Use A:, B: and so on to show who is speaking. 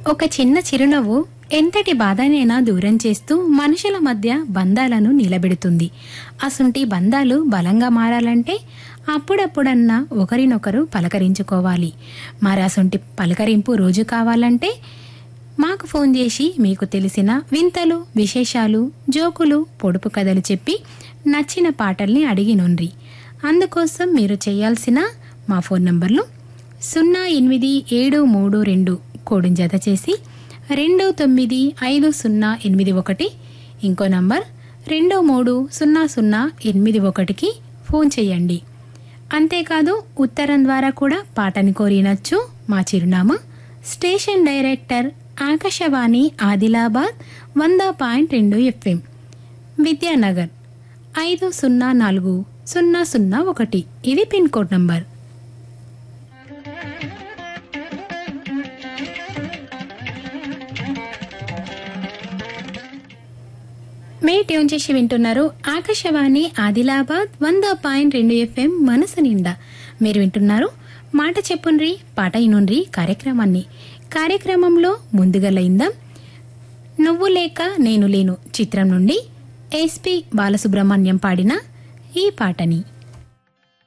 A: ఒక చిన్న చిరునవ్వు ఎంతటి బాధనైనా దూరం చేస్తూ మనుషుల మధ్య బంధాలను నిలబెడుతుంది అసుంటి బంధాలు బలంగా మారాలంటే అప్పుడప్పుడన్నా ఒకరినొకరు పలకరించుకోవాలి మరి అసుంటి పలకరింపు రోజు కావాలంటే మాకు ఫోన్ చేసి మీకు తెలిసిన వింతలు విశేషాలు జోకులు పొడుపు కథలు చెప్పి నచ్చిన పాటల్ని అడిగి నుండ్రి అందుకోసం మీరు చేయాల్సిన మా ఫోన్ నంబర్లు సున్నా ఎనిమిది ఏడు మూడు రెండు కోడుని జత చేసి రెండు తొమ్మిది ఐదు సున్నా ఎనిమిది ఒకటి ఇంకో నంబర్ రెండు మూడు సున్నా సున్నా ఎనిమిది ఒకటికి ఫోన్ చేయండి అంతేకాదు ఉత్తరం ద్వారా కూడా పాటని కోరినచ్చు మా చిరునామా స్టేషన్ డైరెక్టర్ ఆకాశవాణి ఆదిలాబాద్ వంద పాయింట్ రెండు ఎఫ్ఎం విద్యానగర్ ఐదు సున్నా నాలుగు సున్నా సున్నా ఒకటి ఇది పిన్ కోడ్ నంబర్ మే ట్యూన్ చేసి వింటున్నారు ఆకాశవాణి ఆదిలాబాద్ వంద పాయింట్ రెండు ఎఫ్ఎం మనసు నిండా మీరు వింటున్నారు మాట చెప్పుండ్రి పాట ఇనుండ్రి కార్యక్రమాన్ని కార్యక్రమంలో ముందుగా లైందాం నువ్వు లేక నేను లేను చిత్రం నుండి ఎస్పి బాలసుబ్రహ్మణ్యం పాడిన ఈ పాటని